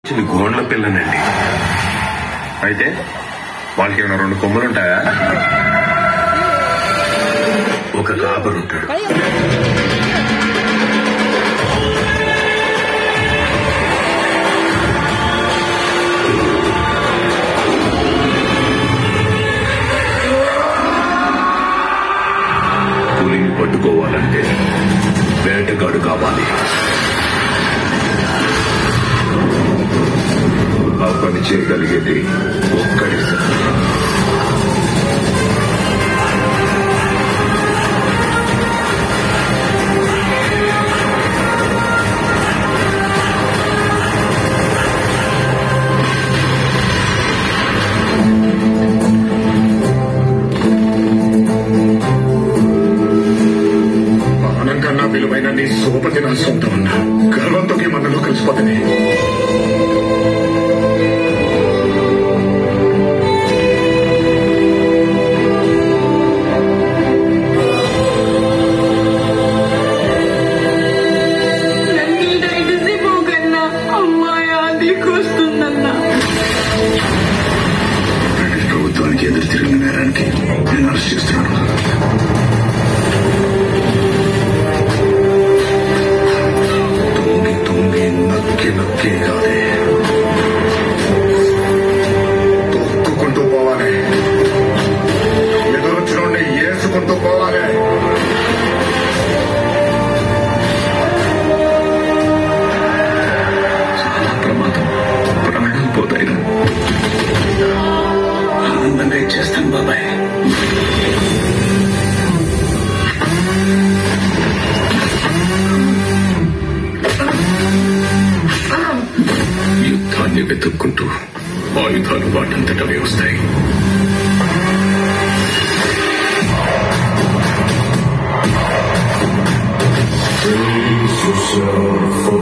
ఇది గోండ్ల పిల్లనండి అయితే వాళ్ళకి ఏమైనా రెండు కొమ్ములు ఉంటాయా ఒక కాపరు ఉంటాడు పులిని పట్టుకోవాలంటే వేటగాడు కావాలి ఆ పని చేయగలిగేది ఒక్కడి మానం కన్నా విలువైన నీ సోపతి నా సొంతం అన్నా గర్వంతో ఈ మనలో కలిసిపోతుంది నన్ను ఎగసిపోకన్నా అమ్మాయి ఆదికొస్తుందన్నా బ్రిటిష్ ప్రభుత్వానికి ఎదురు తిరిగిన నేరానికి నేను అరెస్ట్ చేస్తున్నాను తొంగి తొంగి నక్కి నక్కి కాదే తొక్కుకుంటూ పోవాలి ఎదురొచ్చిన ఏసుకుంటూ పోవాలి చాలా ప్రమాదం ప్రాణాలు పోతాయి ఆనందంగా ఇచ్చేస్తాను బాబాయ్ యుద్ధాన్ని వెతుక్కుంటూ ఆయుధాలు వాటంతటవే వస్తాయి Brace yourself for